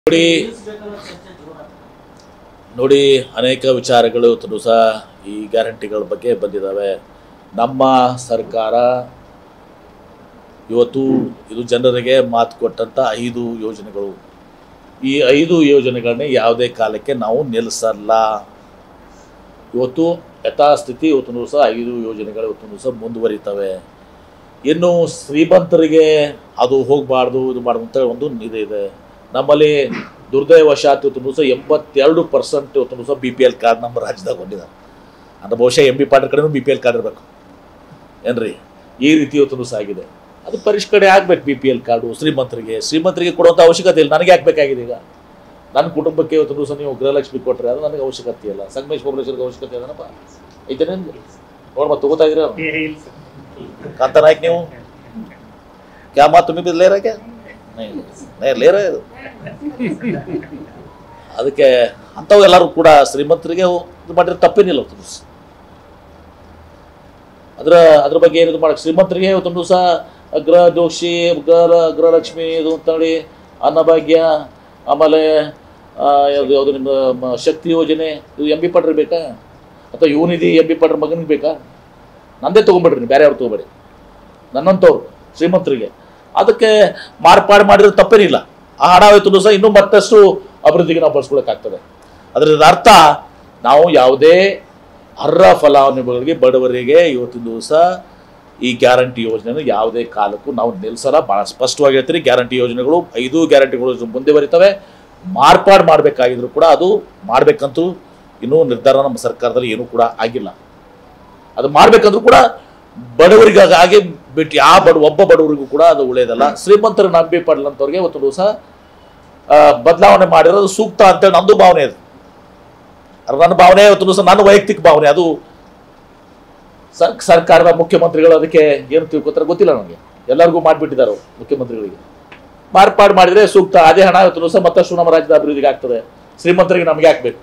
ನೋಡಿ ನೋಡಿ ಅನೇಕ ವಿಚಾರಗಳು ಇವತ್ತು ಸಹ ಈ ಗ್ಯಾರಂಟಿಗಳ ಬಗ್ಗೆ ಬಂದಿದ್ದಾವೆ ನಮ್ಮ ಸರ್ಕಾರ ಇವತ್ತು ಇದು ಜನರಿಗೆ ಮಾತು ಕೊಟ್ಟಂಥ ಐದು ಯೋಜನೆಗಳು ಈ ಐದು ಯೋಜನೆಗಳನ್ನೇ ಯಾವುದೇ ಕಾಲಕ್ಕೆ ನಾವು ನಿಲ್ಲಿಸಲ್ಲ ಇವತ್ತು ಯಥಾಸ್ಥಿತಿ ಇವತ್ತು ಸಹ ಐದು ಯೋಜನೆಗಳು ಇವತ್ತು ಸಹ ಮುಂದುವರಿತವೆ ಇನ್ನು ಶ್ರೀಮಂತರಿಗೆ ಅದು ಹೋಗಬಾರ್ದು ಇದು ಮಾಡಬಾರ್ದು ಅಂತ ಒಂದು ಇದು ಇದೆ ನಮ್ಮಲ್ಲಿ ದುರ್ದೈವಶಾತ್ ಇವತ್ತು ಸಹ ಎಂಬತ್ತೆರಡು ಪರ್ಸೆಂಟ್ ಇವತ್ತು ಸಹ ಬಿ ಪಿ ಎಲ್ ಕಾರ್ಡ್ ನಮ್ಮ ರಾಜ್ಯದಾಗ ಹೊಂದಿದ್ದಾರೆ ಅಂದ್ರೆ ಬಹುಶಃ ಎಂ ಬಿ ಪಾಟೀಲ್ ಕಡೆನೂ ಬಿ ಪಿ ಎಲ್ ಕಾರ್ಡ್ ಇರಬೇಕು ಏನ್ರಿ ಈ ರೀತಿ ಇವತ್ತು ಸಹ ಆಗಿದೆ ಅದು ಪರಿಷ್ಕರಣೆ ಆಗ್ಬೇಕು ಬಿ ಪಿ ಎಲ್ ಕಾರ್ಡು ಶ್ರೀಮಂತರಿಗೆ ಶ್ರೀಮಂತರಿಗೆ ಕೊಡುವಂಥ ಅವಶ್ಯಕತೆ ಇಲ್ಲ ನನಗೆ ಹಾಕ್ಬೇಕಾಗಿದೆ ಈಗ ನನ್ನ ಕುಟುಂಬಕ್ಕೆ ಇವತ್ತು ದಿವಸ ನೀವು ಗೃಹಲಕ್ಷ್ಮಿ ಕೊಟ್ಟರೆ ಅದು ನನಗೆ ಅವಶ್ಯಕತೆ ಇಲ್ಲ ಸಂಗಮೇಶ್ ಪಬ್ಲಿಷರ್ಗೆ ಅವಶ್ಯಕತೆ ಇದನಪ್ಪ ಐತೇನೆ ನೋಡ್ಮ ತಗೋತಾ ಇದ್ದೀರ ಕಾಂತ ನಾಯ್ಕ್ ನೀವು ಕ್ಯಾ ಮಾತು तुम्ही भी ले रहे क्या नहीं नहीं ले रहे ಅದಕ್ಕೆ ಅಂಥವು ಎಲ್ಲರೂ ಕೂಡ ಶ್ರೀಮಂತರಿಗೆ ಇದು ಮಾಡಿದ್ರೆ ತಪ್ಪೇನಿಲ್ಲ ಇವತ್ತು ದಿವಸ ಅದರ ಅದ್ರ ಬಗ್ಗೆ ಏನಿದು ಮಾಡಕ್ಕೆ ಶ್ರೀಮಂತರಿಗೆ ಇವತ್ತೊಂದು ದಿವಸ ಗೃಹ ದೋಷಿ ಗೃಹ ಗೃಹಲಕ್ಷ್ಮಿ ಇದು ಅಂತೇಳಿ ಅನ್ನಭಾಗ್ಯ ಆಮೇಲೆ ಆ, ಯಾವುದು ಯಾವುದು ನಿಮ್ಮ ಮ- ಶಕ್ತಿ ಯೋಜನೆ ಇದು ಎಂ ಬಿ ಪಾಟ್ರಿ ಬೇಕಾ ಅಥವಾ ಯುವನಿಧಿ ಎಂ ಬಿ ಪಾಟ್ರ ಮಗನಿಗೆ ಬೇಕಾ ನಂದೇ ತೊಗೊಂಬಿಡ್ರಿ ನೀವು ಬೇರೆ ಯಾರು ತೊಗೊಬೇಡಿ ನನ್ನಂಥವ್ರು ಶ್ರೀಮಂತರಿಗೆ ಅದಕ್ಕೆ ಮಾರ್ಪಾಡು ಮಾಡಿರೋ ತಪ್ಪೇನಿಲ್ಲ ಆ ಹಣ ಇವತ್ತು ಸಹ ಇನ್ನೂ ಮತ್ತಷ್ಟು ಅಭಿವೃದ್ಧಿಗೆ ನಾವು ಬಳಸ್ಕೊಳಕ್ಕಾಗ್ತದೆ ಅದರ ಅರ್ಥ ನಾವು ಯಾವುದೇ ಅರ್ಹ ಫಲಾನುಭವಿಗಳಿಗೆ ಬಡವರಿಗೆ ಇವತ್ತಿನ ದಿವಸ ಈ ಗ್ಯಾರಂಟಿ ಯೋಜನೆಯನ್ನು ಯಾವುದೇ ಕಾಲಕ್ಕೂ ನಾವು ನಿಲ್ಲಿಸಲ್ಲ ಭಾಳ ಸ್ಪಷ್ಟವಾಗಿ ಹೇಳ್ತೀರಿ ಗ್ಯಾರಂಟಿ ಯೋಜನೆಗಳು ಐದು ಗ್ಯಾರಂಟಿಗಳು ಮುಂದೆ ಬರೀತವೆ ಮಾರ್ಪಾಡು ಮಾಡಬೇಕಾಗಿದ್ರು ಕೂಡ ಅದು ಮಾಡಬೇಕಂತೂ ಇನ್ನೂ ನಿರ್ಧಾರ ನಮ್ಮ ಸರ್ಕಾರದಲ್ಲಿ ಏನೂ ಕೂಡ ಆಗಿಲ್ಲ ಅದು ಮಾಡ್ಬೇಕಂದ್ರೂ ಕೂಡ ಬಡವರಿಗಾಗಿ ಬಿಟ್ಟು ಯಾವ ಬಡ ಒಬ್ಬ ಬಡವರಿಗೂ ಕೂಡ ಅದು ಒಳ್ಳೆಯದಲ್ಲ ಶ್ರೀಮಂತರ ನಂಬಿ ಪಡ್ಲಂತವ್ರಿಗೆ ಇವತ್ತು ದಿವಸ ಬದಲಾವಣೆ ಮಾಡಿರೋದು ಸೂಕ್ತ ಅಂತೇಳಿ ನಂದು ಭಾವನೆ ಅದು ಅದು ನನ್ನ ಭಾವನೆ ಇವತ್ತು ದಿವಸ ನನ್ನ ವೈಯಕ್ತಿಕ ಭಾವನೆ ಅದು ಸರ್ ಸರ್ಕಾರದ ಮುಖ್ಯಮಂತ್ರಿಗಳು ಅದಕ್ಕೆ ಏನು ತಿಳ್ಕೊತಾರೆ ಗೊತ್ತಿಲ್ಲ ನನಗೆ ಎಲ್ಲರಿಗೂ ಮಾಡಿಬಿಟ್ಟಿದ್ದಾರೆ ಮುಖ್ಯಮಂತ್ರಿಗಳಿಗೆ ಮಾರ್ಪಾಡು ಮಾಡಿದ್ರೆ ಸೂಕ್ತ ಅದೇ ಹಣ ಇವತ್ತು ದಿವಸ ಮತ್ತಷ್ಟು ನಮ್ಮ ರಾಜ್ಯದ ಅಭಿವೃದ್ಧಿಗೆ ಆಗ್ತದೆ ಶ್ರೀಮಂತರಿಗೆ ನಮಗೆ ಹಾಕ್ಬೇಕು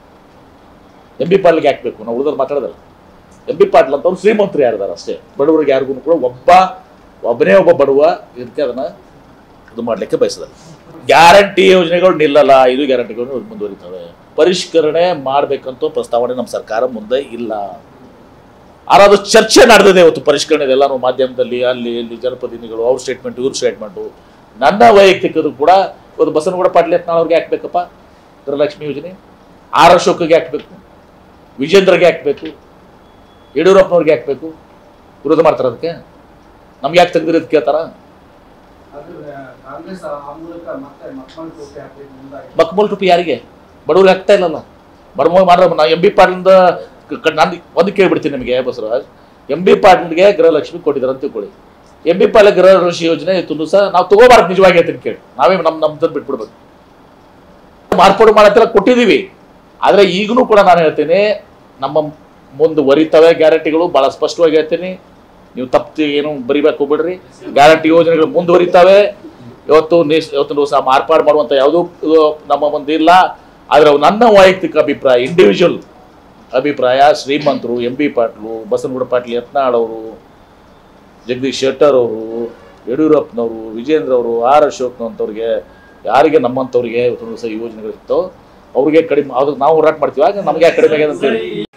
ಎಂ ಬಿ ಪಾಟ್ಲಿಗೆ ಹಾಕ್ಬೇಕು ನಾವು ಉಳಿದವ್ರು ಮಾತಾಡೋದಲ್ಲ ಎಂ ಬಿ ಪಾಟೀಲ್ ಅಂತ ಅವ್ರು ಶ್ರೀಮಂತರು ಯಾರಿದ್ದಾರೆ ಅಷ್ಟೇ ಬಡವರಿಗೆ ಯಾರಿಗೂ ಕೂಡ ಒಬ್ಬ ಒಬ್ಬನೇ ಒಬ್ಬ ಬಡವ ಇದಕ್ಕೆ ಅದನ್ನ ಇದು ಮಾಡಲಿಕ್ಕೆ ಬಯಸಿದ್ದಾರೆ ಗ್ಯಾರಂಟಿ ಯೋಜನೆಗಳು ನಿಲ್ಲಲ್ಲ ಇದು ಗ್ಯಾರಂಟಿಗಳು ಮುಂದುವರಿತವೆ ಪರಿಷ್ಕರಣೆ ಮಾಡಬೇಕಂತ ಪ್ರಸ್ತಾವನೆ ನಮ್ಮ ಸರ್ಕಾರ ಮುಂದೆ ಇಲ್ಲ ಆರಾದ್ರೂ ಚರ್ಚೆ ನಡೆದಿದೆ ಇವತ್ತು ಪರಿಷ್ಕರಣೆ ಎಲ್ಲಾನು ಮಾಧ್ಯಮದಲ್ಲಿ ಅಲ್ಲಿ ಇಲ್ಲಿ ಜನಪ್ರತಿನಿಧಿಗಳು ಅವ್ರ ಸ್ಟೇಟ್ಮೆಂಟ್ ಇವ್ರ ಸ್ಟೇಟ್ಮೆಂಟು ನನ್ನ ವೈಯಕ್ತಿಕದು ಕೂಡ ಇವತ್ತು ಬಸವನಗೌಡ ಪಾಟೀಲ್ ಯತ್ನಾಳ್ ಅವ್ರಿಗೆ ಹಾಕ್ಬೇಕಪ್ಪ ಗೃಹಲಕ್ಷ್ಮಿ ಯೋಜನೆ ಆರ್ ಅಶೋಕ್ಗೆ ಹಾಕ್ಬೇಕು ವಿಜೇಂದ್ರಗೆ ಹಾಕ್ಬೇಕು ಯಡಿಯೂರಪ್ಪನವ್ರಿಗೆ ಹಾಕ್ಬೇಕು ವಿರೋಧ ಮಾಡ್ತಾರೆ ಅದಕ್ಕೆ ನಮ್ಗೆ ಯಾಕೆ ತೆಗ್ದಿರೋದು ಕೇಳ್ತಾರ ಆದ್ರೆ ಕಾಂಗ್ರೆಸ್ ಆ ಮೂಲಕ ಮತ್ತೆ ಮಕ್ಕಳು ಟೋಪಿ ಹಾಕಿ ಮುಂದಾಗಿ ಮಕ್ಮೂಲ್ ರೂಪಾಯಿ ಯಾರಿಗೆ ಬಡವ್ರಿಗೆ ಆಗ್ತಾ ಇಲ್ಲಲ್ಲ ಬಡವ ಮಾಡ್ರ ನಾ ಎಂ ಬಿ ಪಾಟೀಲಿಂದ ನಾನು ಒಂದು ಕೇಳ್ಬಿಡ್ತೀನಿ ನಿಮಗೆ ಬಸವರಾಜ್ ಎಂ ಬಿ ಪಾಟೀಲ್ಗೆ ಗೃಹಲಕ್ಷ್ಮಿ ಕೊಟ್ಟಿದ್ದಾರೆ ಅಂತ ತಿಳ್ಕೊಳ್ಳಿ ಎಂ ಬಿ ಪಾಟೀಲ್ ಗೃಹಲಕ್ಷ್ಮಿ ಯೋಜನೆ ಇತ್ತು ಸಹ ನಾವು ತಗೋಬಾರ್ದು ನಿಜವಾಗಿ ಹೇಳ್ತೀನಿ ಕೇಳಿ ನಾವೇ ನಮ್ಮ ನಮ್ದನ್ನು ಬಿಟ್ಬಿಡ್ಬೇಕು ಮಾರ್ಪಾಡು ಮಾಡತ್ತೆಲ್ಲ ಕೊಟ್ಟಿದ್ದೀವಿ ಆದರೆ ಈಗಲೂ ಕೂಡ ನಾನು ಹೇಳ್ತೀನಿ ನಮ್ಮ ಮುಂದುವರಿತವೆ ಗ್ಯಾರಂಟಿಗಳು ಭಾಳ ಸ್ಪಷ್ಟವಾಗಿ ಹೇಳ್ತೀನಿ ನೀವು ತಪ್ಪು ಏನು ಬರಿಬೇಕು ಹೋಗ್ಬಿಡ್ರಿ ಗ್ಯಾರಂಟಿ ಯೋಜನೆಗಳು ಮುಂದುವರಿತವೆ ಇವತ್ತು ನಿಸ್ ಇವತ್ತು ದಿವಸ ಮಾರ್ಪಾಡು ಮಾಡುವಂಥ ಯಾವುದೂ ಇದು ನಮ್ಮ ಮುಂದೆ ಇಲ್ಲ ಆದರೆ ನನ್ನ ವೈಯಕ್ತಿಕ ಅಭಿಪ್ರಾಯ ಇಂಡಿವಿಜುವಲ್ ಅಭಿಪ್ರಾಯ ಶ್ರೀಮಂತರು ಎಂ ಬಿ ಪಾಟ್ಲು ಬಸವನಗೌಡ ಪಾಟೀಲ್ ಯತ್ನಾಳ್ ಅವರು ಜಗದೀಶ್ ಶೆಟ್ಟರ್ ಅವರು ಯಡಿಯೂರಪ್ಪನವರು ವಿಜೇಂದ್ರ ಅವರು ಆರ್ ಅಶೋಕ್ನಂಥವ್ರಿಗೆ ಯಾರಿಗೆ ನಮ್ಮಂಥವ್ರಿಗೆ ಇವತ್ತು ದಿವಸ ಯೋಜನೆಗಳಿರ್ತೋ ಅವ್ರಿಗೆ ಕಡಿಮೆ ಅದಕ್ಕೆ ನಾವು ಹೋರಾಟ ಮಾಡ್ತೀವಿ ಆಗ ನಮಗೆ ಯಾಕೆ ಕಡಿಮೆ ಆಗಿದೆ ಅಂತೇಳಿ